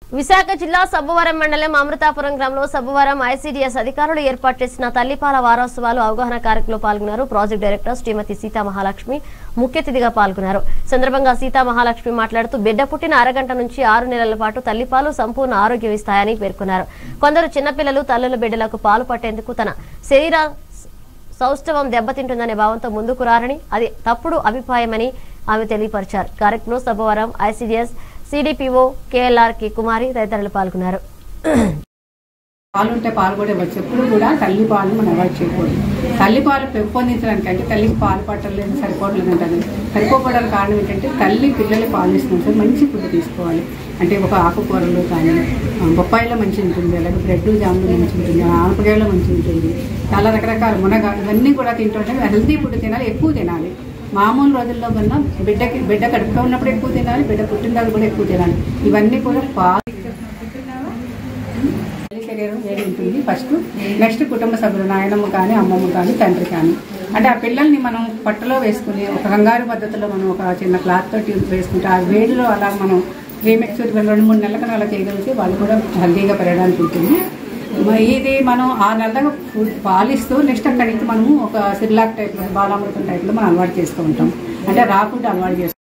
విశాఖ జిల్లా సబ్బవరం మండలం అమృతాపురం గ్రామంలో సబ్బవరం ఐసీడీఎస్ అధికారులు ఏర్పాటు చేసిన తల్లిపాల వారోత్సవాలు అవగాహన కార్యక్రమంలో పాల్గొన్నారు ప్రాజెక్ట్ డైరెక్టర్ శ్రీమతి సీతా మహాలక్ష్మి ముఖ్య అతిథిగా పాల్గొన్నారు సందర్భంగా సీతా మహాలక్ష్మి మాట్లాడుతూ బిడ్డ పుట్టిన అరగంట నుంచి ఆరు నెలల పాటు తల్లిపాలు సంపూర్ణ ఆరోగ్యం ఇస్తాయని పేర్కొన్నారు కొందరు చిన్నపిల్లలు తల్లుల బిడ్డలకు పాలు పట్టేందుకు తన శరీర సౌష్ఠవం దెబ్బతింటుందనే భావంతో ముందుకు రారని అది తప్పుడు అభిప్రాయమని ఆమె తెలియపరిచారు కార్యక్రమంలో సభవరం ఐసీడీఎస్ సిడిపిఓ కేఎల్ఆర్ కి కుమారి తదితరులు పాల్గొన్నారు పాలు ఉంటే పాలు కూడా ఇవ్వచ్చు ఎప్పుడు కూడా తల్లి పాలు మనం అవాయిడ్ చేయకూడదు తల్లి పాలు పెంపొందించడానికి అంటే తల్లికి పాలు పట్టలేదు సరిపోవట్లేదు అంటారు సరిపోవడానికి కారణం ఏంటంటే తల్లి పిల్లలు పాలు ఇస్తున్నప్పుడు మంచి ఫుడ్ తీసుకోవాలి అంటే ఒక ఆకుకూరలు కానీ ఆ, బొప్పాయిలో మంచి ఉంటుంది అలాగే బ్రెడ్ జాములు మంచి ఉంటుంది ఆనపకాయలో మంచి ఉంటుంది చాలా రకరకాల మునగ ఇవన్నీ కూడా తింటుంటే హెల్తీ ఫుడ్ తినాలి ఎక్కువ తినాలి మామూలు రోజుల్లో కన్నా బిడ్డకి బిడ్డ కడుపులో ఉన్నప్పుడు ఎక్కువ తినాలి బిడ్డ పుట్టిన కూడా ఎక్కువ తినాలి ఇవన్నీ కూడా పాలు తల్లి శరీరం వేడి ఉంటుంది ఫస్ట్ నెక్స్ట్ కుటుంబ సభ్యులు నాయనమ్మ కానీ అమ్మమ్మ కానీ తండ్రి కానీ అంటే ఆ పిల్లల్ని మనం పట్టులో వేసుకుని ఒక కంగారు పద్ధతిలో మనం ఒక చిన్న క్లాత్ తోటి వేసుకుంటే ఆ వేడిలో అలా మనం రీమిక్స్ రెండు మూడు నెలల కన్నా అలా చేయగలిగితే వాళ్ళు కూడా హెల్తీగా పెరగడానికి ఉంటుంది మరి ఇది మనం ఆ నెలగా ఫుడ్ పాలిస్తూ నెక్స్ట్ అక్కడి నుంచి మనము ఒక సిర్లాక్ టైప్లో బాలామృతం టైప్లో మనం అలవాటు చేస్తూ ఉంటాం అంటే రా ఫుడ్ అలవాటు చేస్తాం